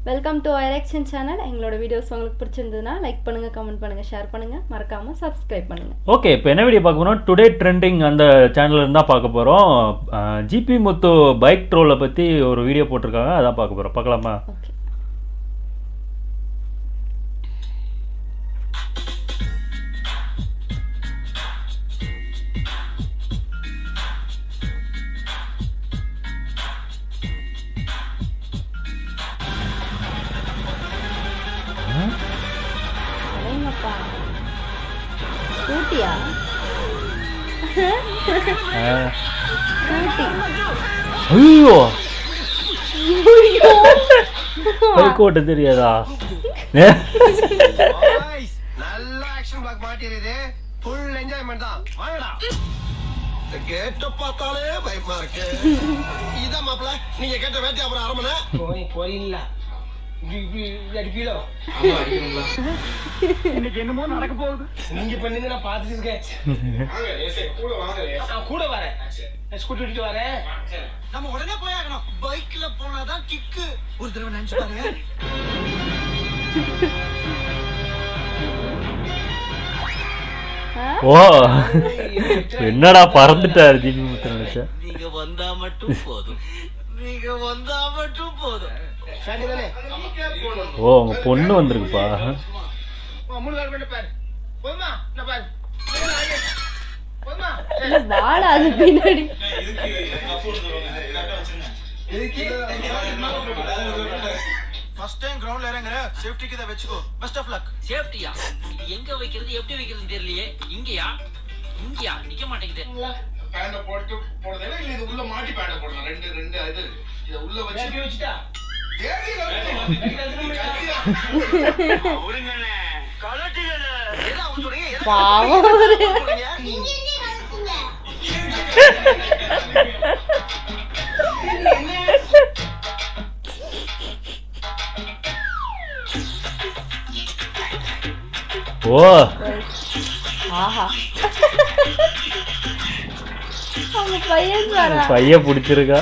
Welcome to election channel எங்களோட videos உங்களுக்கு பிடிச்சிருந்ததுன்னா லைக் பண்ணுங்க கமெண்ட் பண்ணுங்க ஷேர் பண்ணுங்க மறக்காம சப்ஸ்கிரைப் பண்ணுங்க ஓகே இப்போ என்ன வீடியோ பார்க்க போறோம் டுடே ட்ரெண்டிங் அந்த சேனல்ல இருந்தால் பார்க்க போகிறோம் ஜிபி முத்து பைக் ட்ரோலை பற்றி ஒரு வீடியோ போட்டிருக்காங்க அதான் பார்க்க போகிறோம் பார்க்கலாமா ஓகே அடேங்கப்பா ஸ்கூட்டியா ஸ்கூட்டி ஐயோ பைக் ஓட்ட தெரியாதா பாய்ஸ் நல்ல ஆக்ஷன் பிளாக் மாட்டிருது ஃபுல் என்ஜாய்மெண்ட் தான் வாங்கடா கேட்ட பார்த்தாலே பயமா இருக்கு இதான் மாப்பிள நீங்க கேட்ட வேட்டை அப்புறம் அரமனை போய் போயில்ல அடிப்பீலோ இன்னைக்கு என்னமோ நடக்க போகுது நீங்க பண்ணுங்க நான் பார்த்துட்டு இருக்கேன் நான் கூட வரேன் நான் ஸ்கூட்டி ஓட்டிட்டு வரேன் நம்ம உடனே போய் ஆகணும் பைக்ல போனாதான் கிக்கு ஒரு தடவை நினைச்சு பாருங்க ஓ என்னடா பறந்துட்டாரு ஜிபி முத்து நினைச்சேன் நீங்க வந்தா மட்டும் போதும் நீங்க வந்தா மட்டும் போதும் சாண்டி தானே ஓ உங்க பொண்ணு வந்திருக்குப்பா மூணு கால் பண்ணி பாரு போதுமா நான் பாரு போதுமா இல்ல வாழ அது பின்னாடி ஃபர்ஸ்ட் டைம் கிரவுண்ட்ல இறங்குற சேஃப்டிக்கு தான் வெச்சுக்கோ பெஸ்ட் ஆஃப் லக் சேஃப்டியா இது எங்க வைக்கிறது எப்படி வைக்கிறதுன்னு தெரியலையே இங்கயா இங்கயா நிக்க மாட்டேங்குது பேண்ட போட்டு போடுறதுல இல்ல இது உள்ள மாட்டி பேண்ட போடணும் ரெண்டு ரெண்டு இது இத உள்ள வச்சு வேட்டி வச்சுட்டா தேடியில எதா அவங்க சொல்றீங்க எதுக்கு பாவம் அவரு. சொல்றீங்க ஓ ஆஹா அவங்க பையன் வரா பைய பிடிச்சிருக்கா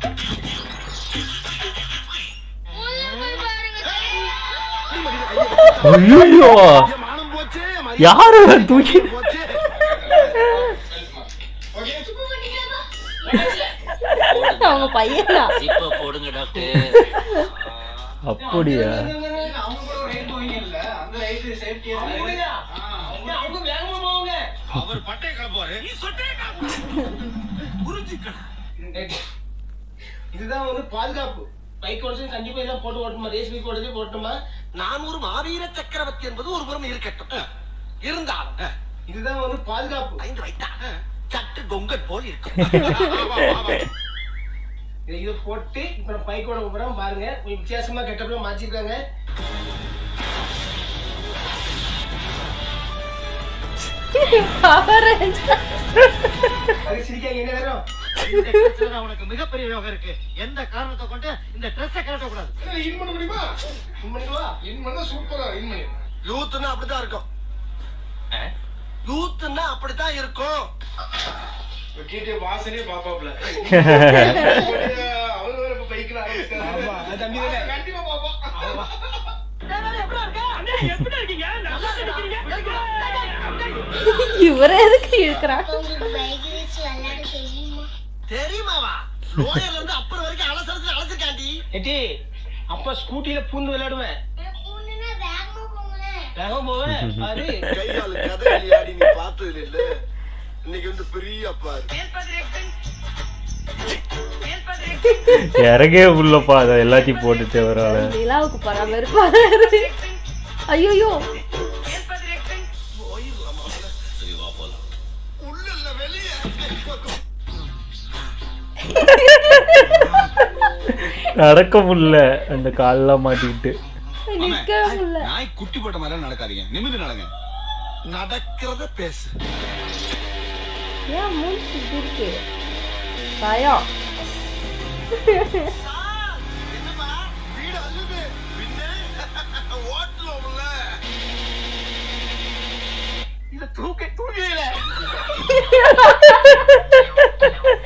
ஐயோ மானம் போச்சு யாரு தூக்கி போச்சு அவங்க பையனா இப்ப போடுங்க டாக்டர் அப்படியா அவங்க வேகமா போவாங்க அவர் பட்டைய கிளப்புவாரு நீ சொட்டைய இதுதான் வந்து பாதுகாப்பு பைக் ஓடிச்சு கண்டிப்பா எல்லாம் போட்டு ஓட்டணுமா ரேஸ் பைக் ஓடுறது போட்டோமா நான் ஒரு மாவீர சக்கரவர்த்தி என்பது ஒரு புறம் இருக்கட்டும் இருந்தாலும் இதுதான் வந்து பாதுகாப்பு ஐந்து வைத்தா சட்டு கொங்கன் போல் இருக்கும் இதை இதை போட்டு இப்ப நான் பைக்கோட போறோம் பாருங்க கொஞ்சம் வித்தியாசமா கெட்டப்பெல்லாம் மாத்திருக்காங்க அவரு அது சிரிக்காங்க என்ன நேரம் இந்த ட்ரெஸ்ல உனக்கு மிகப்பெரிய யோகம் இருக்கு எந்த காரணத்தை கொண்டு இந்த ட்ரெஸ்ஸை கலட்ட கூடாது இன் பண்ண முடியுமா இன் பண்ணிடுவா இன் பண்ணா சூப்பரா இன் பண்ணி யூத்னா அப்படித்தான் இருக்கும் யூத்னா அப்படித்தான் இருக்கும் கேட்டே வாசனே பாப்பாப்ல அவர் வேற இப்ப பைக்ல ஆமா, அது தம்பி தானே. கண்டிப்பா பாப்பா இவரே எதுக்கு இழுக்கிறான் உங்களுக்கு பைக் ரேஸ் விளையாட தெரியுமா தெரியுமாவா லோயர்ல இருந்து அப்புறம் வரைக்கும் அலசலத்துல அலசிருக்காண்டி எட்டி அப்பா ஸ்கூட்டில பூந்து விளையாடுவேன் பொண்ணுன்னா வேகமா போங்களேன் வேகமா போவேன் அது கையால கதை விளையாடி நீ பார்த்தது இல்ல இன்னைக்கு வந்து பெரிய அப்பா இறங்கே உள்ளப்பா அதை எல்லாத்தையும் போட்டுட்டு வரால நிலாவுக்கு பராமரிப்பாரு ஐயோ உள்ள இல்ல வெளியே நடக்க முடியல அந்த காலெல்லாம் மாட்டிக்கிட்டு நிக்கவே முடியல நாய் குட்டி போட்ட மாதிரி நடக்காதீங்க நிமிந்து நடங்க நடக்கிறத பேசு ஏன் மூச்சு இப்படி இருக்கு பயம் என்னப்பா வீடு அழுது பின்ன ஓட்டுவோம்ல இத தூக்க தூக்கல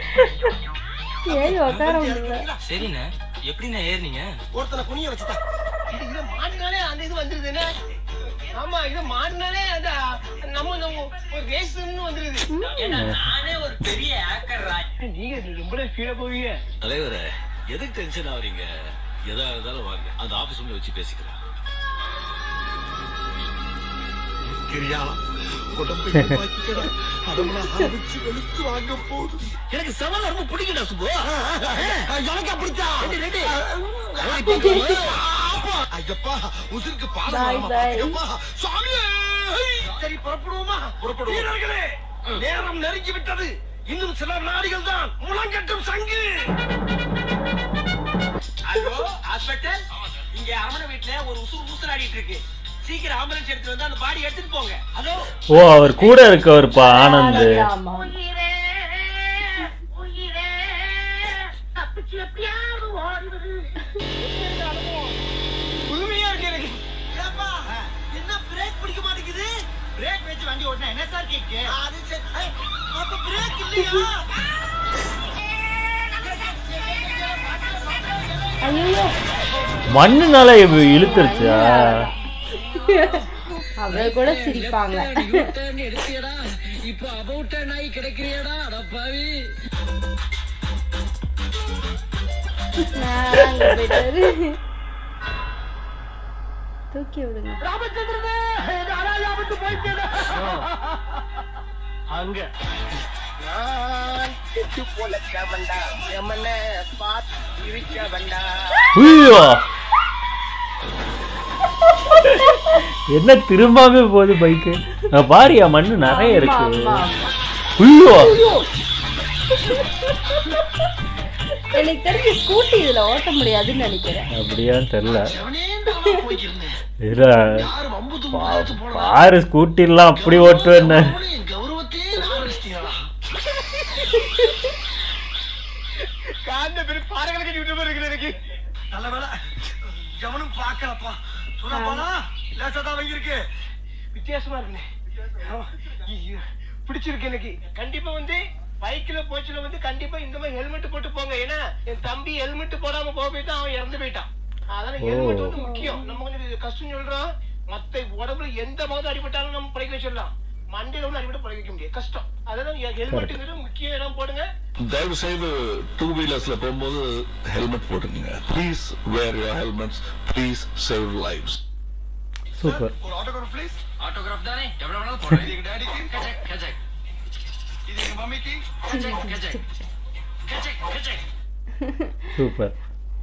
ஏறி உட்கார முடியல சரிண்ணே எப்படிண்ணே ஏறினீங்க ஒருத்தனை குனிய வச்சுட்டா மாட்டினாலே அந்த இது வந்துருது என்ன ஆமா இது மாட்டினாலே அந்த நம்ம நம்ம ஒரு ரேஸ்ன்னு வந்துருது ஏன்னா நானே ஒரு பெரிய ஆக்கர்ரா நீங்க ரொம்ப கீழே போவீங்க தலைவரே எதுக்கு டென்ஷன் ஆவறீங்க எதா இருந்தாலும் வாங்க அந்த ஆபீஸ் ரூம்ல வச்சு பேசிக்கலாம் கிரியாளா உடம்பை பாக்கிக்கடா அதெல்லாம் ஆரம்பிச்சு வெளுத்து வாங்க போகுது எனக்கு சவால் ரொம்ப பிடிக்கடா சுப்பு எனக்கு அப்படித்தான் அப்பா, ஐயப்பா உதிருக்கு Bye, பாலம் bye. ஐயப்பா, சுவாமியே சரி புறப்படுவோமா புறப்படுவோம் வீரர்களே நேரம் நெருங்கி விட்டது இன்னும் சில நாடிகள் தான் முழங்கட்டும் சங்கு ஹலோ ஹாஸ்பிட்டல் இங்க அரமணை வீட்டுல ஒரு உசுறு ஊசலாடிட்டு இருக்கு சீக்கிரம் ஆம்புலன்ஸ் எடுத்துட்டு வந்து அந்த பாடி எடுத்துட்டு போங்க ஹலோ ஓ அவர் கூட இருக்கவர்ப்பா ஆனந்த் ஆமா புதுமையா இருக்கு எனக்கு என்ன பிரேக் பிடிக்க மாட்டேங்குது பிரேக் வச்சு வண்டி ஓட்டினா என்ன சார் கேக்கு அது சரி ஐ, அப்ப பிரேக் இல்லையா ஐயோ மண்ணுனால இவ இழுத்துருச்சா அவ கூட சிரிப்பாங்க இப்ப அபவுட்ட நாய் கிடைக்கிறியடா அடப்பாவி நான் அங்க போயிட்டாரு தூக்கி விடுங்க அங்க நான் செத்து பொழக்க வேண்டாம் எமன பார்த்து இருக்க வேண்டாம் ஐயோ என்ன திரும்பாமே போகுது பைக்கு பாரியா மண்ணு நிறைய இருக்கு ஆமா, ஆமா. ஐயோ எனக்கு தெரிஞ்சு ஸ்கூட்டி இதுல ஓட்ட முடியாதுன்னு நினைக்கிறேன் அப்படியான்னு தெரியல போய்க்கிருந்தேன் இல்ல யாரு வம்பு தும்பு போன பாரு ஸ்கூட்டிலாம் அப்படி ஓட்டுவேன்னு என் கௌரவத்தையே ஆரம்பிச்சிட்டீங்களா காந்த பேரு பாறைகளை கட்டி விட்டு இருக்குது எனக்கு நல்ல வேலை எவனும் பார்க்கலப்பா சொல்ல போனா லேசா தான் வாங்கியிருக்கு வித்தியாசமா இருக்குண்ணே ஆமா. ஐயோ, பிடிச்சிருக்கு எனக்கு கண்டிப்பா வந்து பைக்ல போச்சுல வந்து கண்டிப்பா இந்த மாதிரி ஹெல்மெட் போட்டு போங்க ஏன்னா என் தம்பி ஹெல்மெட் போடாம போக போயிட்டான் அவன் இறந்து போயிட்டான் அதனால ஹெல்மெட் வந்து முக்கியம் நம்ம கொஞ்சம் இது கஷ்டம் சொல்றோம் மத்த உடம்புல எந்த மாதிரி அடிபட்டாலும் நம்ம பழைக்க வச்சிடலாம் மண்டையில ஒண்ணு அடிபட்டு பழைக்க வைக்க முடியாது கஷ்டம் அதனால ஹெல்மெட்டுங்கிறது முக்கிய இடம் போடுங்க தயவு செய்து டூ வீலர்ஸ்ல போகும்போது ஹெல்மெட் போட்டுக்கங்க please wear your helmets please save lives super ஒரு ஆட்டோகிராஃப் ப்ளீஸ் ஆட்டோகிராஃப் தானே எவ்வளவு வேணாலும் போடுறேன் இது எங்க டாடிக்கு கச்சக் கச்சக் இது எங்க மம்மிக்கு கச்சக் கச்சக் கச்சக் கச்சக் சூப்பர்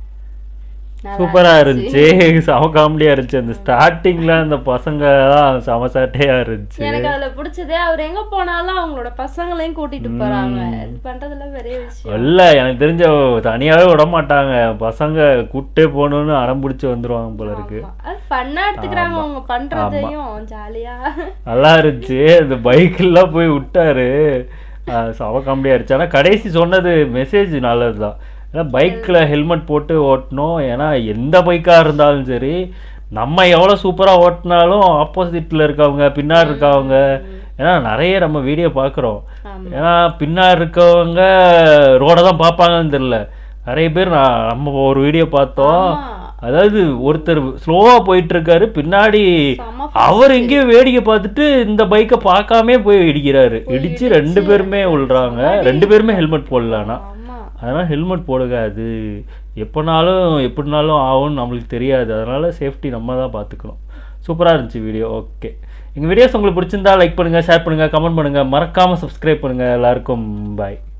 நல்லா சூப்பரா இருந்துச்சு செம காமெடியா இருந்துச்சு அந்த ஸ்டார்டிங்ல அந்த பசங்க தான் செம சாட்டையா இருந்துச்சு எனக்கு அதுல பிடிச்சதே அவர் எங்க போனாலும் அவங்களோட பசங்களையும் கூட்டிட்டு போறாங்க இது பண்றதுல பெரிய விஷயம் இல்ல எனக்கு தெரிஞ்ச தனியாவே விட மாட்டாங்க பசங்க கூட்டே போகணும்னு அடம் பிடிச்சி வந்துருவாங்க போல இருக்கு ஆமா. அது ஃபன்னா எடுத்துக்கிறாங்க ஆமா. அவங்க பண்றதையும் ஜாலியா நல்லா இருந்துச்சு அந்த பைக்கெல்லாம் போய் விட்டாரு அஹ் செம காமெடியா இருந்துச்சு ஆனா கடைசி சொன்னது மெசேஜ் நல்லதுதான் ஏன்னா பைக்ல ஹெல்மெட் போட்டு ஓட்டணும் ஏன்னா எந்த பைக்கா இருந்தாலும் சரி நம்ம எவ்வளோ சூப்பராக ஓட்டினாலும் ஆப்போசிட்டில் இருக்கவங்க பின்னாடி இருக்கவங்க ஏன்னா நிறைய நம்ம வீடியோ பார்க்குறோம் ஆமா. ஏன்னா பின்னாடி இருக்கவங்க ரோடை தான் பார்ப்பாங்கன்னு தெரியல நிறைய பேர் நான் நம்ம ஒரு வீடியோ பார்த்தோம் ஆமா. அதாவது ஒருத்தர் ஸ்லோவா போயிட்டு இருக்காரு பின்னாடி செம அவர் எங்கேயோ வேடிக்கை பார்த்துட்டு இந்த பைக்கை பார்க்காம போய் இடிக்கிறாரு இடிச்சு ரெண்டு பேருமே விழுறாங்க ரெண்டு பேருமே ஹெல்மெட் போடலானா ஆமா அதனால் ஹெல்மெட் போடுங்க அது எப்போனாலும் எப்படினாலும் ஆகும்னு நம்மளுக்கு தெரியாது அதனால சேஃப்டி நம்ம தான் பார்த்துக்கணும் சூப்பராக இருந்துச்சு வீடியோ ஓகே எங்கள் வீடியோஸ் உங்களுக்கு பிடிச்சிருந்தா லைக் பண்ணுங்கள் ஷேர் பண்ணுங்கள் கமெண்ட் பண்ணுங்கள் மறக்காமல் சப்ஸ்கிரைப் பண்ணுங்கள் எல்லாருக்கும் பாய்